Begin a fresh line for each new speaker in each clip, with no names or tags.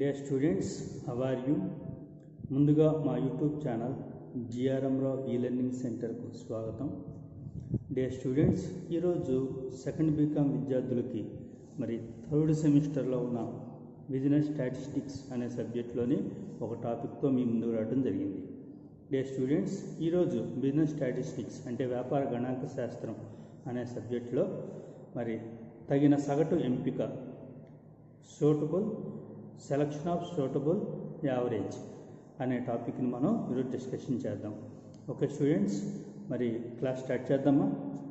day students are you ముందుగా మా YouTube channel GRM రావు ఈ లెర్నింగ్ సెంటర్కు స్వాగతం డే స్టూడెంట్స్ ఈరోజు సెకండ్ బీకామ్ విద్యార్థులకి మరి థర్డ్ సెమిస్టర్లో ఉన్న బిజినెస్ స్టాటిస్టిక్స్ అనే సబ్జెక్ట్లోని ఒక టాపిక్తో మీ ముందుకు రావడం జరిగింది డే స్టూడెంట్స్ ఈరోజు బిజినెస్ స్టాటిస్టిక్స్ అంటే వ్యాపార గణాంక శాస్త్రం అనే సబ్జెక్ట్లో మరి తగిన సగటు ఎంపిక suitable selection of suitable average అనే టాపిక్ని మనం ఈరోజు డిస్కషన్ చేద్దాం ఓకే స్టూడెంట్స్ మరి క్లాస్ స్టార్ట్ చేద్దామా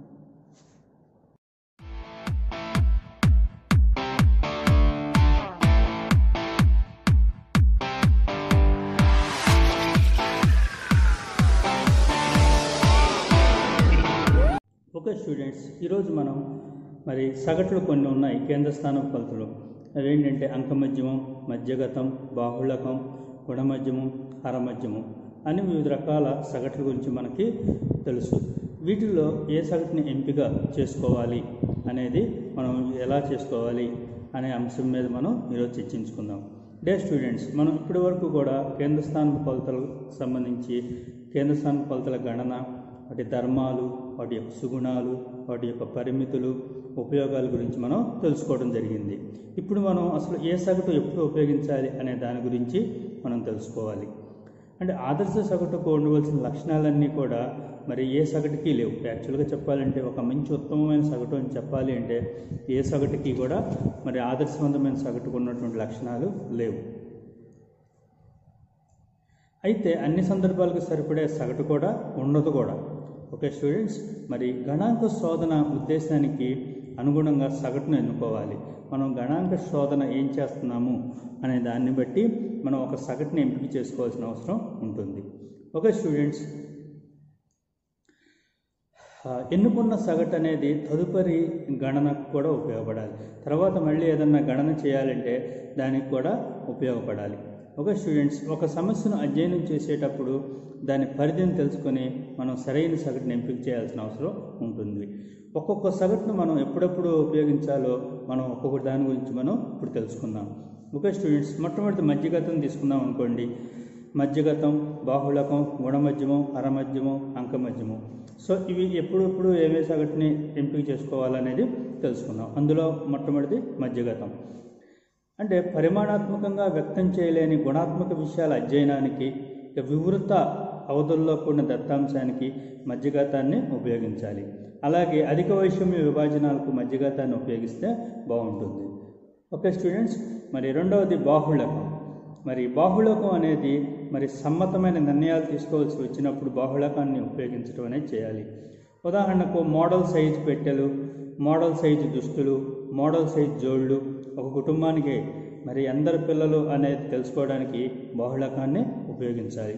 ఓకే స్టూడెంట్స్ ఈరోజు మనం మరి సగట్లు కొన్ని ఉన్నాయి కేంద్ర స్థానం కొలతలు అవేంటంటే అంకమధ్యమం మధ్యగతం బాహుళకం గుణమధ్యమం హరమధ్యమం అని వివిధ రకాల సగట్ల గురించి మనకి తెలుసు వీటిల్లో ఏ సగటుని ఎంపిక చేసుకోవాలి అనేది మనం ఎలా చేసుకోవాలి అనే అంశం మీద మనం ఈరోజు చర్చించుకుందాం డే స్టూడెంట్స్ మనం ఇప్పటి వరకు కూడా కేంద్ర స్థానం కొలతలకు సంబంధించి కేంద్ర స్థానం కొలతల గణన వాటి ధర్మాలు వాటి యొక్క సుగుణాలు వాటి యొక్క పరిమితులు ఉపయోగాల గురించి మనం తెలుసుకోవడం జరిగింది ఇప్పుడు మనం అసలు ఏ సగటు ఎప్పుడు ఉపయోగించాలి అనే దాని గురించి మనం తెలుసుకోవాలి అంటే ఆదర్శ సగటుకు ఉండవలసిన లక్షణాలన్నీ కూడా మరి ఏ సగటుకి లేవు యాక్చువల్గా చెప్పాలంటే ఒక మంచి ఉత్తమమైన సగటు అని చెప్పాలి అంటే ఏ సగటుకి కూడా మరి ఆదర్శవంతమైన సగటుకు ఉన్నటువంటి లక్షణాలు లేవు అయితే అన్ని సందర్భాలకు సరిపడే సగటు కూడా ఉండదు కూడా ఓకే స్టూడెంట్స్ మరి గణాంక శోధన ఉద్దేశానికి అనుగుణంగా సగటును ఎన్నుకోవాలి మనం గణాంక శోధన ఏం చేస్తున్నాము అనే దాన్ని బట్టి మనం ఒక సగటుని ఎంపిక చేసుకోవాల్సిన అవసరం ఉంటుంది ఓకే స్టూడెంట్స్ ఎన్నుకున్న సగటు అనేది తదుపరి గణనకు కూడా ఉపయోగపడాలి తర్వాత మళ్ళీ ఏదన్నా గణన చేయాలంటే దానికి కూడా ఉపయోగపడాలి ఒక స్టూడెంట్స్ ఒక సమస్యను అధ్యయనం చేసేటప్పుడు దాని పరిధిని తెలుసుకొని మనం సరైన సగటును ఎంపిక చేయాల్సిన అవసరం ఉంటుంది ఒక్కొక్క సగటును మనం ఎప్పుడెప్పుడు ఉపయోగించాలో మనం ఒక్కొక్క దాని గురించి మనం ఇప్పుడు తెలుసుకుందాం ఓకే స్టూడెంట్స్ మొట్టమొదటి మధ్యగతం తీసుకుందాం అనుకోండి మధ్యగతం బాహుళకం గుణమధ్యమం అరమధ్యమం అంకమధ్యమం సో ఇవి ఎప్పుడెప్పుడు ఏమే సగటుని ఎంపిక చేసుకోవాలనేది తెలుసుకుందాం అందులో మొట్టమొదటిది మధ్యగతం అంటే పరిమాణాత్మకంగా వ్యక్తం చేయలేని గుణాత్మక విషయాల అధ్యయనానికి వివృత అవధుల్లో కూడిన దత్తాంశానికి మధ్యగతాన్ని ఉపయోగించాలి అలాగే అధిక వైషమ్య విభాజనాలకు మధ్యగతాన్ని ఉపయోగిస్తే బాగుంటుంది ఓకే స్టూడెంట్స్ మరి రెండవది బాహుళకం మరి బాహుళకం అనేది మరి సమ్మతమైన నిర్ణయాలు తీసుకోవాల్సి వచ్చినప్పుడు బాహుళకాన్ని ఉపయోగించడం అనేది చేయాలి ఉదాహరణకు మోడల్ సైజు పెట్టెలు మోడల్ సైజు దుస్తులు మోడల్ సైజు జోళ్ళు ఒక కుటుంబానికి మరి అందరు పిల్లలు అనేది తెలుసుకోవడానికి బాహుళకాన్ని ఉపయోగించాలి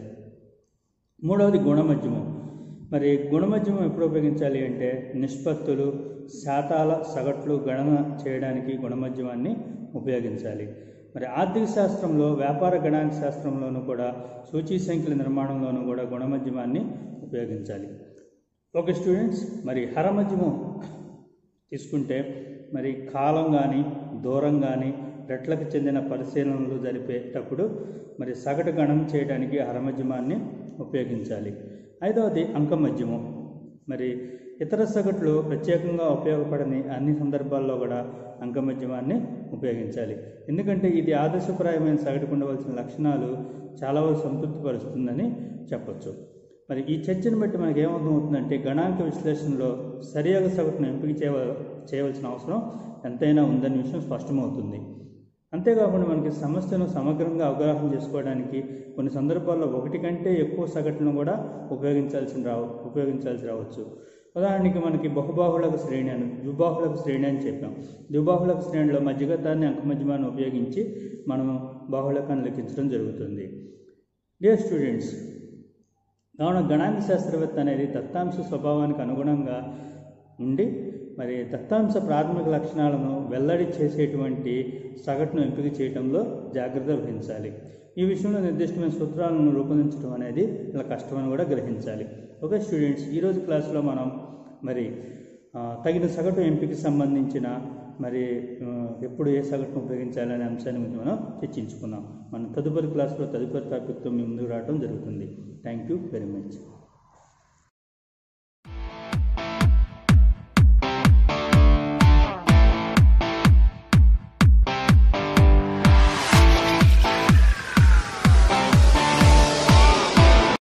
మూడవది గుణమధ్యమం మరి గుణమధ్యమం ఎప్పుడు ఉపయోగించాలి అంటే నిష్పత్తులు శాతాల సగట్లు గణన చేయడానికి గుణమధ్యమాన్ని ఉపయోగించాలి మరి ఆర్థిక శాస్త్రంలో వ్యాపార గణాంక శాస్త్రంలోనూ కూడా సూచీ సంఖ్యల నిర్మాణంలోనూ కూడా గుణమధ్యమాన్ని ఉపయోగించాలి ఓకే స్టూడెంట్స్ మరి హరమధ్యమం తీసుకుంటే మరి కాలం కానీ దూరం కానీ రెట్లకు చెందిన పరిశీలనలు జరిపేటప్పుడు మరి సగటు గణన చేయడానికి హరమధ్యమాన్ని ఉపయోగించాలి ఐదవది అంకమధ్యమం మరి ఇతర సగట్లు ప్రత్యేకంగా ఉపయోగపడని అన్ని సందర్భాల్లో కూడా అంకమధ్యమాన్ని ఉపయోగించాలి ఎందుకంటే ఇది ఆదర్శప్రాయమైన సగటుకు ఉండవలసిన లక్షణాలు చాలా వరకు సంతృప్తిపరుస్తుందని చెప్పచ్చు మరి ఈ చర్చను బట్టి మనకి ఏమర్థమవుతుందంటే గణాంక విశ్లేషణలో సరియాగ సగటును ఎంపిక చేయ చేయవలసిన అవసరం ఎంతైనా ఉందనే విషయం స్పష్టమవుతుంది అంతేకాకుండా మనకి సమస్యను సమగ్రంగా అవగాహన చేసుకోవడానికి కొన్ని సందర్భాల్లో ఒకటి కంటే ఎక్కువ సగటును కూడా ఉపయోగించాల్సిన రావ ఉపయోగించాల్సి రావచ్చు ఉదాహరణకి మనకి బహుబాహుళక శ్రేణి అని ద్విబాహుళక శ్రేణి అని చెప్పాం ద్విబాహుళక శ్రేణిలో మధ్యగతాన్ని అంకమధ్యమాన్ని ఉపయోగించి మనం బాహుళకాన్ని లెక్కించడం జరుగుతుంది డియర్ స్టూడెంట్స్ కావున గణాంక శాస్త్రవేత్త అనేది దత్తాంశ స్వభావానికి అనుగుణంగా ఉండి మరి దత్తాంశ ప్రాథమిక లక్షణాలను వెల్లడి చేసేటువంటి సగటును ఎంపిక చేయడంలో జాగ్రత్త వహించాలి ఈ విషయంలో నిర్దిష్టమైన సూత్రాలను రూపొందించడం అనేది ఇలా కష్టమని కూడా గ్రహించాలి ఓకే స్టూడెంట్స్ ఈరోజు క్లాస్లో మనం మరి తగిన సగటు ఎంపిక సంబంధించిన మరి ఆ, ఎప్పుడు ఏ సగటును ఉపయోగించాలనే అంశాన్ని గురించి మనం చర్చించుకుందాం మన తదుపరి క్లాస్లో తదుపరి టాపిక్తో మీ ముందుకు రావడం జరుగుతుంది థ్యాంక్ యూ వెరీ మచ్